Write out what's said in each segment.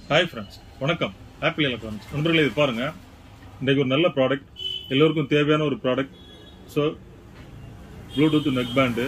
hi friends வணக்கம் Apple electronics நண்பர்களே இது பாருங்க இன்றைக்கு ஒரு நல்ல ப்ராடக்ட் எல்லோருக்கும் தேவையான ஒரு product so Bluetooth neckband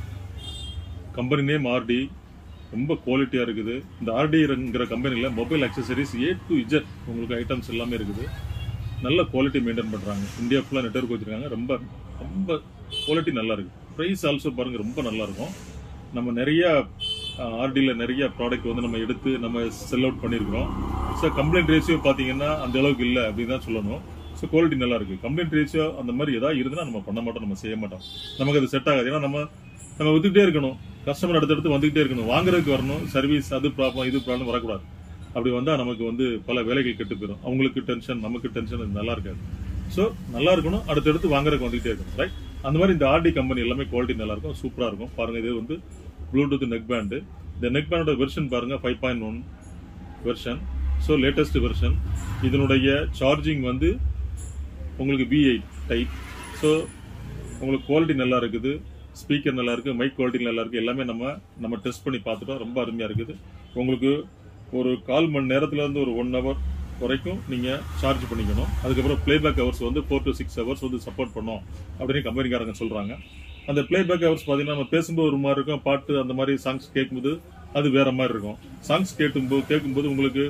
company name ஆர்டி ரொம்ப குவாலிட்டியாக இருக்குது இந்த ஆர்டிங்கிற கம்பெனியில் mobile accessories A to Z உங்களுக்கு ஐட்டம்ஸ் எல்லாமே இருக்குது நல்ல குவாலிட்டி மெயின்டைன் பண்ணுறாங்க இந்தியா ஃபுல்லாக நெட்ஒர்க் வச்சுருக்காங்க ரொம்ப ரொம்ப குவாலிட்டி நல்லா இருக்கு ப்ரைஸ் ஆல்சோ பாருங்க ரொம்ப நல்லா இருக்கும் நம்ம நிறைய ஆர்டியில் நிறைய ப்ராடக்ட் வந்து நம்ம எடுத்து நம்ம செல் அவுட் பண்ணியிருக்கிறோம் ஸோ கம்ப்ளைண்ட் ரேஷியோ பார்த்தீங்கன்னா அந்த அளவுக்கு இல்லை அப்படின்னு தான் சொல்லணும் ஸோ குவாலிட்டி நல்லா இருக்கு கம்ப்ளைண்ட் ரேஷியோ அந்த மாதிரி ஏதாவது இருந்தால் நம்ம பண்ண மாட்டோம் நம்ம செய்ய மாட்டோம் நமக்கு அது செட் ஆகாது ஏன்னா நம்ம நம்ம வித்துக்கிட்டே இருக்கணும் கஸ்டமர் அடுத்தடுத்து வந்துகிட்டே இருக்கணும் வாங்குறதுக்கு வரணும் சர்வீஸ் அது ப்ராப்ளம் இது ப்ராப்ளம் வரக்கூடாது அப்படி வந்தா நமக்கு வந்து பல வேலைகள் கெட்டு போயிடும் அவங்களுக்கு டென்ஷன் நமக்கு டென்ஷன் அது நல்லா இருக்காது ஸோ நல்லா இருக்கணும் அடுத்தடுத்து வாங்குறதுக்கு வந்துகிட்டே இருக்கணும் ரைட் அந்த மாதிரி இந்த ஆர்டி கம்பெனி எல்லாமே குவாலிட்டி நல்லா இருக்கும் சூப்பரா இருக்கும் பாருங்க இது வந்து ப்ளூடூத் நெக் பேண்டு இந்த நெக் பேண்டோட வெர்ஷன் பாருங்க five point one version so latest version இதனுடைய சார்ஜிங் வந்து உங்களுக்கு வி எயிட் டைப் ஸோ உங்களுக்கு குவாலிட்டி நல்லா இருக்குது ஸ்பீக்கர் நல்லா இருக்கு மைக் குவாலிட்டி நல்லா இருக்கு எல்லாமே நம்ம நம்ம டெஸ்ட் பண்ணி பார்த்துட்டோம் ரொம்ப அருமையா இருக்குது உங்களுக்கு ஒரு கால் மணி நேரத்துல இருந்து ஒரு ஒன் ஹவர் வரைக்கும் நீங்க சார்ஜ் பண்ணிக்கணும் அதுக்கப்புறம் பிளேபேக் ஹவர்ஸ் வந்து ஃபோர் டு சிக்ஸ் ஹவர்ஸ் வந்து சப்போர்ட் பண்ணும் அப்படின்னு கம்பெனிக்காரங்க சொல்றாங்க அந்த பிளேபேக் ஹவர்ஸ் பாத்தீங்கன்னா நம்ம பேசும்போது ஒரு மாதிரி இருக்கும் பாட்டு அந்த மாதிரி சாங்ஸ் கேட்கும்போது அது வேற மாதிரி இருக்கும் சாங்ஸ் கேட்கும்போது கேட்கும்போது உங்களுக்கு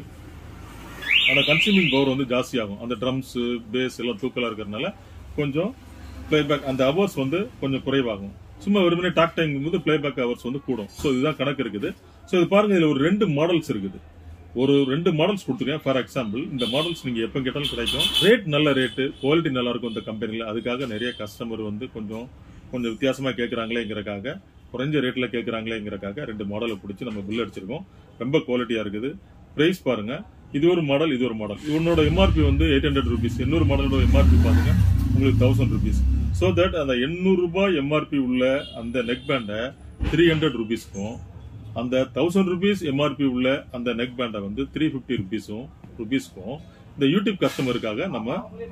அந்த கன்சியூமிங் பவர் வந்து ஜாஸ்தியாகும் அந்த ட்ரம்ஸ் பேஸ் எல்லாம் தூக்கலா இருக்கிறதுனால கொஞ்சம் பிளேபேக் அந்த ஹவர்ஸ் வந்து கொஞ்சம் குறைவாகும் சும்மா வெறுமனே டாக் டைம் போது பிளேபேக் ஹவர்ஸ் வந்து கூடும் ஸோ இதுதான் கணக்கு இருக்குது ஸோ இது பாருங்க இதுல ஒரு ரெண்டு மாடல்ஸ் இருக்குது ஒரு ரெண்டு மாடல்ஸ் கொடுத்துருக்கேன் ஃபார் எக்ஸாம்பிள் இந்த மாடல்ஸ் நீங்க எப்ப கேட்டாலும் கிடைக்கும் ரேட் நல்ல ரேட்டு குவாலிட்டி நல்லா இருக்கும் இந்த கம்பெனில அதுக்காக நிறைய கஸ்டமர் வந்து கொஞ்சம் கொஞ்சம் வித்தியாசமா கேட்கறாங்களேங்கிறக்காக குறைஞ்ச ரேட்ல கேட்கறாங்களேங்கிறக்காக ரெண்டு மாடலை பிடிச்சி நம்ம பில் அடிச்சிருக்கோம் ரொம்ப குவாலிட்டியா இருக்குது பிரைஸ் பாருங்க இது ஒரு மாடல் இது ஒரு மாடல் இவனோட எம்ஆர்பி வந்து எயிட் ஹண்ட்ரட் ருபீஸ் இன்னொரு மாடலோட எம்ஆர்பி பாருங்க உங்களுக்கு தௌசண்ட் ருபீஸ் ஸோ தட் அந்த எண்ணூறு ரூபாய் எம்ஆர்பி உள்ள அந்த நெக் பேண்டை த்ரீ ஹண்ட்ரட் ருபீஸ்க்கும் அந்த தௌசண்ட் ருபீஸ் எம்ஆர்பி உள்ள அந்த நெக் பேண்டை வந்து த்ரீ ஃபிஃப்டி ருபீஸும் ருபீஸ்க்கும் இந்த யூடியூப் கஸ்டமருக்காக நம்ம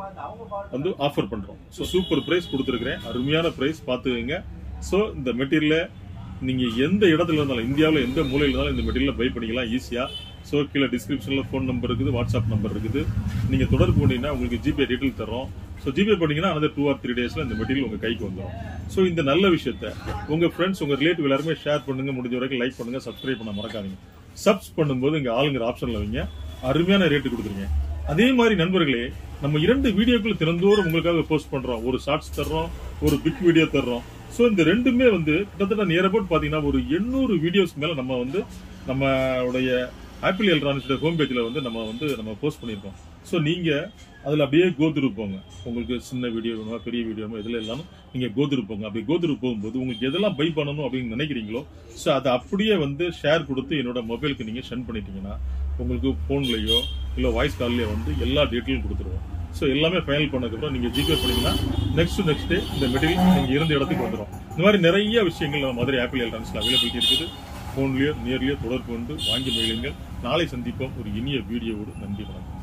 வந்து ஆஃபர் பண்றோம் ஸோ சூப்பர் பிரைஸ் கொடுத்துருக்கிறேன் அருமையான பிரைஸ் பார்த்துக்கங்க ஸோ இந்த மெட்டீரியல நீங்க எந்த இடத்துல இருந்தாலும் இந்தியாவில் எந்த மூலையில் இருந்தாலும் இந்த மெட்டீரியல் பை பண்ணிக்கலாம் ஈஸியா ஸோ கீழே டிஸ்கிரிப்ஷன்ல ஃபோன் நம்பர் இருக்குது வாட்ஸ்அப் நம்பர் இருக்குது நீங்க தொடர்பு பண்ணீங்கன்னா உங்களுக்கு ஜிபே டீட்டெயில் தரோம் ஸோ ஜிபே பண்ணீங்கன்னா அந்த டூ ஆர் த்ரீ டேஸ்ல இந்த மெட்டீரியல் உங்க கைக்கு வந்துடும் ஸோ இந்த நல்ல விஷயத்த உங்க ஃப்ரெண்ட்ஸ் உங்க ரிலேட்டிவ் எல்லாருமே ஷேர் பண்ணுங்க முடிஞ்ச வரைக்கும் லைக் பண்ணுங்க சப்ஸ்கிரைப் பண்ண மறக்காதீங்க சப்ஸ் பண்ணும்போது இங்க ஆளுங்கிற ஆப்ஷன்ல வைங்க அருமையான ரேட்டு கொடுத்துருங்க அதே மாதிரி நண்பர்களே நம்ம இரண்டு வீடியோக்கள் தினந்தோறும் உங்களுக்காக போஸ்ட் பண்றோம் ஒரு ஷார்ட்ஸ் தர்றோம் ஒரு பிக் வீடியோ தர்றோம் ஸோ இந்த ரெண்டுமே வந்து கிட்டத்தட்ட நியர் அபவுட் பாத்தீங்கன்னா ஒரு எண்ணூறு வீடியோஸ் மேல நம்ம வந்து நம்மளுடைய ஆப்பிள் எலக்ட்ரானிக்ஸோட ஹோம் பேஜ்ல வந்து நம்ம வந்து நம்ம போஸ்ட் பண்ணியிருக்கோம் ஸோ நீங்க அதுல அப்படியே கோதுரு போங்க உங்களுக்கு சின்ன வீடியோ வேணுமா பெரிய வீடியோ வேணுமா இதுல எல்லாம் நீங்க கோதுரு போங்க அப்படி கோதுரு போகும்போது உங்களுக்கு எதெல்லாம் பை பண்ணணும் அப்படின்னு நினைக்கிறீங்களோ ஸோ அதை அப்படியே வந்து ஷேர் கொடுத்து என்னோட மொபைலுக்கு நீங்க சென்ட் பண்ணிட்டீங்கன்னா உங்களுக்கு போன்லயோ இல்ல வாய்ஸ் கால்லயோ வந்து எல்லா டீட்டெயிலும் கொடுத்துருவோம் ஸோ எல்லாமே ஃபைனல் பண்ணதுக்கப்புறம் நீங்க ஜிபே பண்ணீங்கன்னா நெக்ஸ்ட் நெக்ஸ்ட் டே இந்த மெட்டீரியல் நீங்க இருந்த இடத்துக்கு வந்துடும் இந்த மாதிரி நிறைய விஷயங்கள் நம்ம மதுரை ஆப்பிள் எலக்ட்ரானிக்ஸ்ல அவைலபிலிட்டி இருக்குது போன்லயோ நேர்லயோ தொடர்பு கொண்டு வாங்கி மகிழுங்கள் நாளை சந்திப்போம் ஒரு இனிய வீடியோவோடு நன்றி வணக்கம்